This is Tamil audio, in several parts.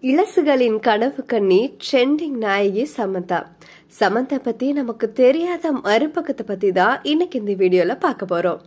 இளசுகளின் கனவு கண்ணி ட்ரெண்டிங் நாயகி சமந்தா சமந்தா பத்தி நமக்கு தெரியாத மறுபக்கத்தை பத்தி தான் இன்னைக்கு இந்த வீடியோல பார்க்க போறோம்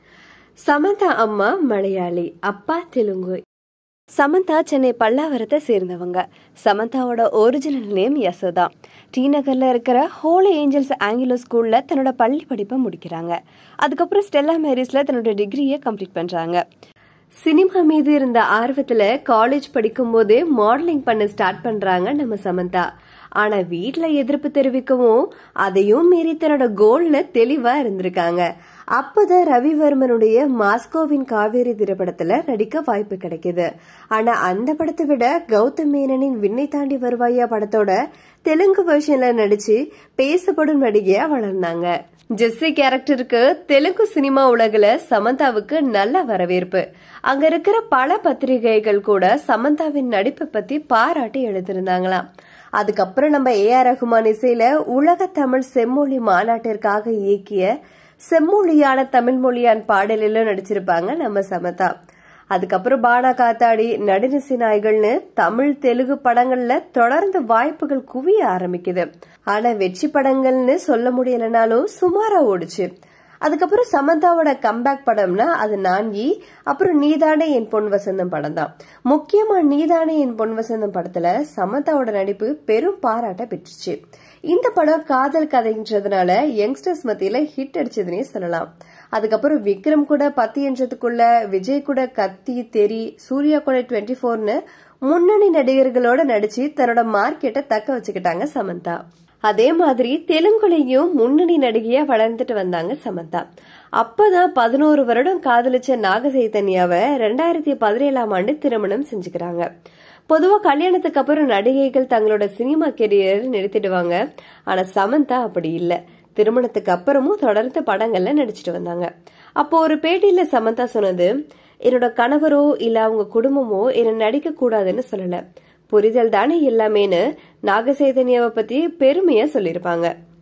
சமந்தா அம்மா மலையாளி அப்பா தெலுங்கு சமந்தா சென்னை பல்லாவரத்தை சேர்ந்தவங்க சமந்தாவோட ஒரிஜினல் நேம் யசோதா டி நகர்ல இருக்கிற ஹோலி ஏஞ்சல்ஸ் ஆங்கிலோ ஸ்கூல்ல தன்னோட பள்ளி படிப்பை முடிக்கிறாங்க அதுக்கப்புறம் ஸ்டெல்லா மேரிஸ்ல தன்னோட டிகிரியை கம்ப்ளீட் பண்றாங்க சினிமா மீது இருந்த ஆர்வத்துல காலேஜ் படிக்கும் போதே மாடலிங் பண்ண ஸ்டார்ட் பண்றாங்க நம்ம சமந்தா ஆனா வீட்ல எதிர்ப்பு தெரிவிக்கவும் அதையும் மீறி தன்னோட கோல்ல தெளிவா இருந்திருக்காங்க அப்பதான் ரவிவர்மனுடைய மாஸ்கோவின் காவேரி திரைப்படத்துல நடிக்க வாய்ப்பு கிடைக்குது ஆனா அந்த படத்தை விட கௌதம் மேனனின் விண்ணை தாண்டி வருவாயா படத்தோட தெலுங்கு வெர்ஷன்ல நடிச்சு பேசப்படும் நடிகையா வளர்ந்தாங்க ஜெஸ்ஸி கேரக்டருக்கு தெலுங்கு சினிமா உலகில சமந்தாவுக்கு நல்ல வரவேற்பு அங்க இருக்கிற பல பத்திரிகைகள் கூட சமந்தாவின் நடிப்பை பத்தி பாராட்டி எழுதியிருந்தாங்களாம் அதுக்கப்புறம் நம்ம ஏ ஆர் ரகுமான் இசையில உலக தமிழ் செம்மொழி மாநாட்டிற்காக இயக்கிய செம்மொழியான தமிழ் மொழியான் பாடலிலும் நடிச்சிருப்பாங்க நம்ம சமந்தா அதுக்கப்புறம் பானா காத்தாடி நடுநிசி நாய்கள்னு தமிழ் தெலுங்கு படங்கள்ல தொடர்ந்து வாய்ப்புகள் குவிய ஆரம்பிக்குது ஆனா வெற்றி படங்கள்னு சொல்ல முடியலனாலும் சுமாரா ஓடுச்சு அதுக்கப்புறம் சமந்தாவோட கம்பேக் படம்னா அது நான்கி அப்புறம் நீதானே என் பொன் வசந்தம் படம் தான் முக்கியமா நீதானே என் பொன் வசந்தம் படத்துல சமந்தாவோட நடிப்பு பெரும் பாராட்ட பெற்றுச்சு இந்த படம் காதல் கதைன்றதுனால யங்ஸ்டர்ஸ் மத்தியில ஹிட் அடிச்சதுன்னே சொல்லலாம் அதுக்கப்புறம் விக்ரம் கூட பத்து என்றதுக்குள்ள விஜய் கூட கத்தி தெரி சூர்யா கூட டுவெண்ட்டி ஃபோர்னு முன்னணி நடிகர்களோட நடிச்சு தன்னோட மார்க்கெட்டை தக்க வச்சுக்கிட்டாங்க சமந்தா அதே மாதிரி தெலுங்குலையும் முன்னணி நடிகையா வளர்ந்துட்டு வந்தாங்க சமந்தா அப்பதான் பதினோரு வருடம் காதலிச்ச நாக சைத்தன்யாவை ரெண்டாயிரத்தி பதினேழாம் ஆண்டு திருமணம் செஞ்சுக்கிறாங்க பொதுவா கல்யாணத்துக்கு அப்புறம் நடிகைகள் தங்களோட சினிமா கெரியர் நிறுத்திடுவாங்க ஆனா சமந்தா அப்படி இல்ல திருமணத்துக்கு அப்புறமும் தொடர்ந்து படங்கள்ல நடிச்சிட்டு வந்தாங்க அப்போ ஒரு பேட்டியில சமந்தா சொன்னது என்னோட கணவரோ இல்ல அவங்க குடும்பமோ என்ன நடிக்க கூடாதுன்னு சொல்லல புரிதல் தானே எல்லாமேன்னு நாகசைதன்யாவை பத்தி பெருமையா சொல்லியிருப்பாங்க